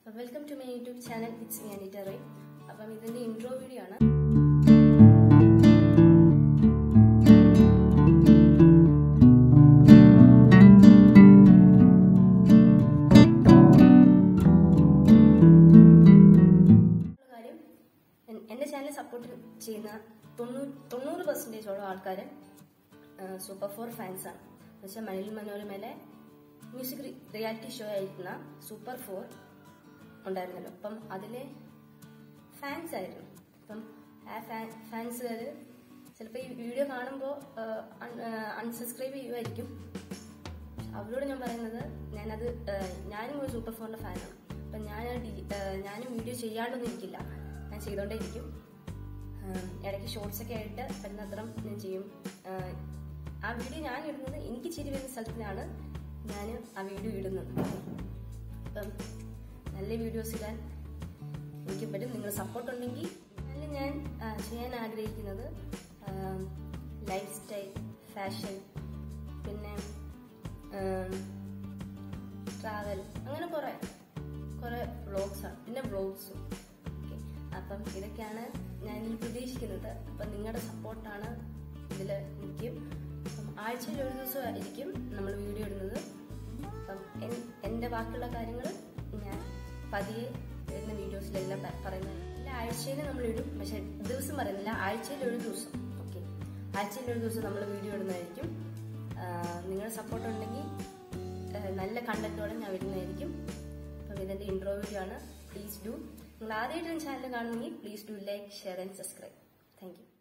welcome to my YouTube channel it's me Anitta Roy അപ്പം ഇതിന്റെ intro video ആണ് കാര്യം എൻ- എന്റെ ചാനൽ സപ്പോർട്ട് ചെയ്യുന്ന തൊണ്ണൂറ് തൊണ്ണൂറ് പെർസെൻറ്റേജോളം ആൾക്കാർ സൂപ്പർ ഫോർ ഫാൻസ് ആണ് എന്നുവെച്ചാൽ മഴയിൽ മനോരമയിലെ മ്യൂസിക് റിയാലിറ്റി ഷോ ആയിരുന്ന സൂപ്പർ ഫോർ ഉണ്ടായിരുന്നല്ലോ അപ്പം അതിലെ ഫാൻസ് ആയിരുന്നു അപ്പം ആ ഫാൻസുകാർ ചിലപ്പോൾ ഈ വീഡിയോ കാണുമ്പോൾ അൺസബ്സ്ക്രൈബ് ചെയ്യുമായിരിക്കും അവരോട് ഞാൻ പറയുന്നത് ഞാനത് ഏഹ്, ഞാനും ഒരു സൂപ്പർ ഫോറിന്റെ ഫാനാണ് അപ്പം ഞാൻ ആ ഡി- ഏഹ്, ഞാനും വീഡിയോ ചെയ്യാണ്ടൊന്നും ഇരിക്കില്ല ഞാൻ ചെയ്തോണ്ടേ ഇരിക്കും ഏഹ്, ഇടയ്ക്ക് ഷോർട്സ് ഒക്കെ ആയിട്ട് പറ്റുന്നത്രം ഞാൻ ചെയ്യും ഏഹ്, ആ വീഡിയോ ഞാൻ ഇടുന്നത് എനിക്ക് ചിരി വരുന്ന സ്ഥലത്തിലാണ് ഞാൻ ആ വീഡിയോ ഇടുന്നത് അപ്പം നല്ല വീഡിയോസ് ഇടാൻ എനിക്ക് പറ്റും നിങ്ങൾ സപ്പോർട്ട് ഉണ്ടെങ്കിൽ അതിൽ ഞാൻ ആ, ചെയ്യാൻ ആഗ്രഹിക്കുന്നത് ലൈഫ് സ്റ്റൈൽ ഫാഷൻ പിന്നെ ട്രാവൽ അങ്ങനെ കുറെ കുറെ വ്ളോഗ്സാണ് പിന്നെ വ്ളോഗ്സും ഓക്കെ അപ്പം ഇതൊക്കെയാണ് ഞാൻ ഇതിൽ പ്രതീക്ഷിക്കുന്നത് അപ്പം നിങ്ങളുടെ സപ്പോർട്ടാണ് ഇതിൽ മുഖ്യം അപ്പം ആഴ്ചയിൽ ഒരു ദിവസം ആയിരിക്കും നമ്മൾ വീഡിയോ ഇടുന്നത് അപ്പം എൻ- എൻ്റെ ബാക്കിയുള്ള കാര്യങ്ങൾ ഞാൻ പതിയെ വരുന്ന വീഡിയോസിലെല്ലാം പ- പറയുന്നത് എല്ലാ ആഴ്ചയിൽ നമ്മൾ ഇടും പക്ഷെ ദിവസം പറയുന്നില്ല ആഴ്ചയിൽ ഒരു ദിവസം ഓക്കെ ആഴ്ചയിൽ ഒരു ദിവസം നമ്മൾ വീഡിയോ ഇടുന്നതായിരിക്കും നിങ്ങളുടെ സപ്പോർട്ട് ഉണ്ടെങ്കിൽ ആ, നല്ല കണ്ടന്റോടെ ഞാൻ വരുന്നതായിരിക്കും അപ്പം ഇതിന്റെ ഇൻട്രോ വീഡിയോ ആണ് പ്ലീസ് ഡു നിങ്ങൾ ആദ്യമായിട്ട് ചാനൽ കാണുന്നെങ്കിൽ please do like share and subscribe thank U